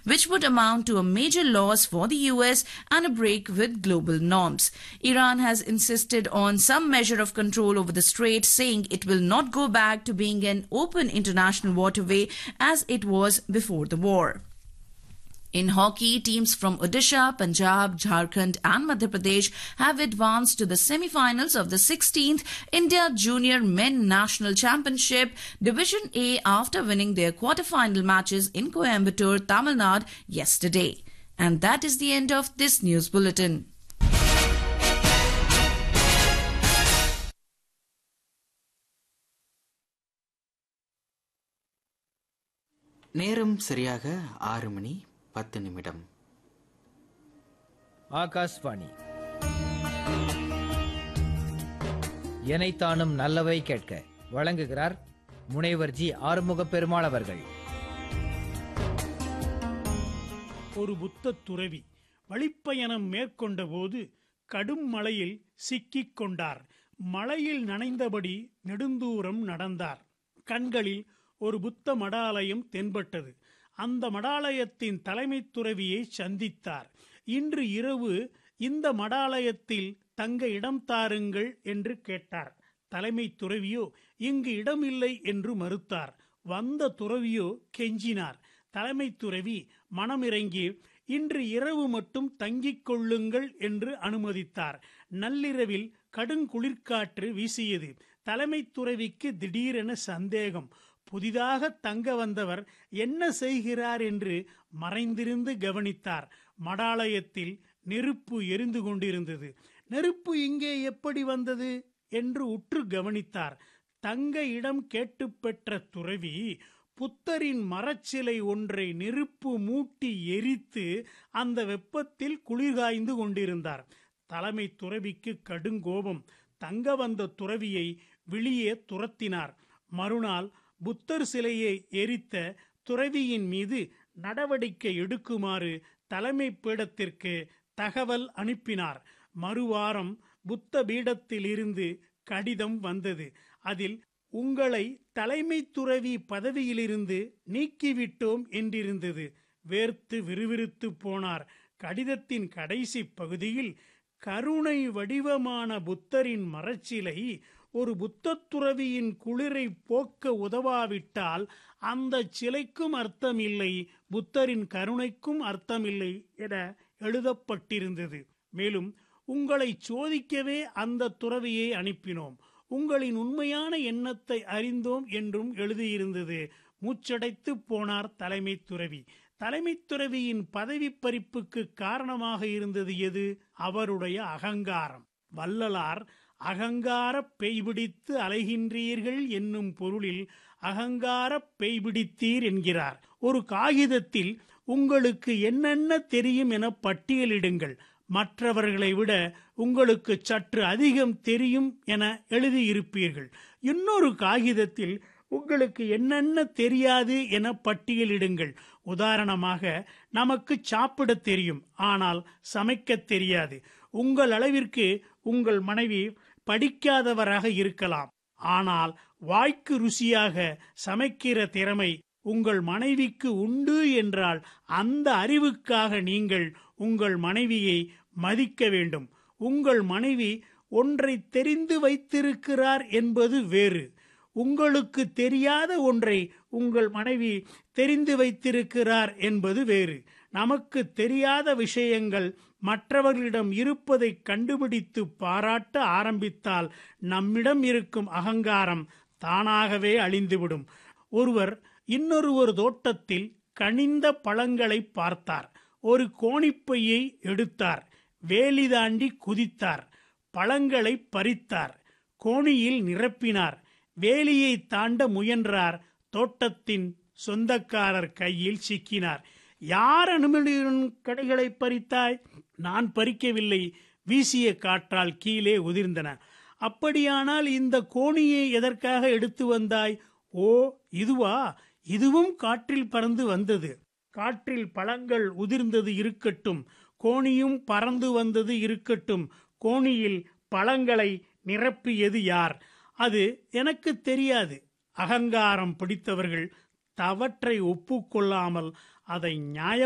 which would amount to a major loss for the US and a break with global norms. Iran has insisted on some measure of control over the strait, saying it will not go back to being an open international waterway as it was before the war. In hockey, teams from Odisha, Punjab, Jharkhand, and Madhya Pradesh have advanced to the semi-finals of the 16th India Junior Men National Championship Division A after winning their quarter-final matches in Coimbatore, Tamil Nadu yesterday. And that is the end of this news bulletin. நேரம் சரியாக ஆறு மணி பத்து நிமிடம் ஆகாஷ்வாணி எனைத்தானும் நல்லவை கேட்க வழங்குகிறார் முனைவர் ஜி ஆறுமுக பெருமாள் அவர்கள் ஒரு புத்த துறவி வழிப்பயணம் மேற்கொண்ட போது கடும் மழையில் சிக்கிக் கொண்டார் மழையில் நனைந்தபடி நெடுந்தூரம் நடந்தார் கண்களில் ஒரு புத்த மடாலயம் தென்பட்டது அந்த மடாலயத்தின் தலைமை துறவியை சந்தித்தார் இன்று இரவு இந்த மடாலயத்தில் தங்க இடம் தாருங்கள் என்று கேட்டார் தலைமை துறவியோ இங்கு இடமில்லை என்று மறுத்தார் வந்த துறவியோ கெஞ்சினார் தலைமை துறவி மனமிறங்கி இன்று இரவு மட்டும் தங்கிக் கொள்ளுங்கள் என்று அனுமதித்தார் நள்ளிரவில் கடுங்குளிர்காற்று வீசியது தலைமை துறவிக்கு திடீரென சந்தேகம் புதிதாக தங்க வந்தவர் என்ன செய்கிறார் என்று மறைந்திருந்து கவனித்தார் மடாலயத்தில் நெருப்பு எரிந்து கொண்டிருந்தது நெருப்பு இங்கே எப்படி வந்தது என்று உற்று கவனித்தார் தங்க இடம் கேட்டு பெற்ற துறவி புத்தரின் மரச்சிலை ஒன்றை நெருப்பு மூட்டி எரித்து அந்த வெப்பத்தில் குளிர்காய்ந்து கொண்டிருந்தார் தலைமை துறவிக்கு கடுங்கோபம் தங்க வந்த துறவியை வெளியே துரத்தினார் மறுநாள் புத்தர் சிலையை எரித்த துறவியின் மீது நடவடிக்கை எடுக்குமாறு தலைமை பீடத்திற்கு தகவல் அனுப்பினார் மறுவாரம் புத்த பீடத்தில் இருந்து கடிதம் வந்தது அதில் உங்களை தலைமை துறவி பதவியிலிருந்து நீக்கிவிட்டோம் என்றிருந்தது வேர்த்து விறுவிறுத்து போனார் கடிதத்தின் கடைசி பகுதியில் கருணை வடிவமான புத்தரின் மரச்சிலை ஒரு புத்த துறவியின் குளிரை போக்க உதவாவிட்டால் அந்த சிலைக்கும் அர்த்தமில்லை புத்தரின் கருணைக்கும் அர்த்தமில்லை என எழுதப்பட்டிருந்தது மேலும் உங்களை சோதிக்கவே அந்த துறவியை அனுப்பினோம் உங்களின் உண்மையான எண்ணத்தை அறிந்தோம் என்றும் எழுதியிருந்தது மூச்சடைத்து போனார் தலைமை துறவி தலைமை துறவியின் பதவி பறிப்புக்கு காரணமாக இருந்தது எது அவருடைய அகங்காரம் வள்ளலார் அகங்கார பெய்பிடித்து அலைகின்றீர்கள் என்னும் பொருளில் அகங்கார பெய்பிடித்தீர் என்கிறார் ஒரு காகிதத்தில் உங்களுக்கு என்னென்ன தெரியும் என பட்டியலிடுங்கள் மற்றவர்களை விட உங்களுக்கு சற்று அதிகம் தெரியும் என எழுதியிருப்பீர்கள் இன்னொரு காகிதத்தில் உங்களுக்கு என்னென்ன தெரியாது என பட்டியலிடுங்கள் உதாரணமாக நமக்கு சாப்பிட தெரியும் ஆனால் சமைக்க தெரியாது உங்கள் அளவிற்கு உங்கள் மனைவி படிக்காதவராக இருக்கலாம் ஆனால் வாய்க்கு ருசியாக சமைக்கிற திறமை உங்கள் மனைவிக்கு உண்டு என்றால் அந்த அறிவுக்காக நீங்கள் உங்கள் மனைவியை மதிக்க வேண்டும் உங்கள் மனைவி ஒன்றை தெரிந்து வைத்திருக்கிறார் என்பது வேறு உங்களுக்கு தெரியாத ஒன்றை உங்கள் மனைவி தெரிந்து வைத்திருக்கிறார் என்பது வேறு நமக்கு தெரியாத விஷயங்கள் மற்றவர்களிடம் இருப்பதை கண்டுபிடித்து பாராட்ட ஆரம்பித்தால் நம்மிடம் இருக்கும் அகங்காரம் தானாகவே அழிந்துவிடும் ஒருவர் இன்னொரு ஒரு தோட்டத்தில் கனிந்த பழங்களை பார்த்தார் ஒரு கோணிப்பையை எடுத்தார் வேலி தாண்டி குதித்தார் பழங்களை பறித்தார் கோணியில் நிரப்பினார் வேலியை தாண்ட முயன்றார் தோட்டத்தின் சொந்தக்காரர் கையில் சிக்கினார் யார் அனுமதியுடன் கடைகளை பறித்தாய் நான் பறிக்கவில்லை வீசிய காற்றால் கீழே உதிர்ந்தன அப்படியானால் இந்த கோணியை எதற்காக எடுத்து வந்தாய் ஓ இதுவா இதுவும் காற்றில் பறந்து வந்தது காற்றில் பழங்கள் உதிர்ந்தது இருக்கட்டும் கோணியும் பறந்து வந்தது இருக்கட்டும் கோணியில் பழங்களை நிரப்பியது யார் அது எனக்கு தெரியாது அகங்காரம் பிடித்தவர்கள் தவற்றை ஒப்புக்கொள்ளாமல் அதை நியாய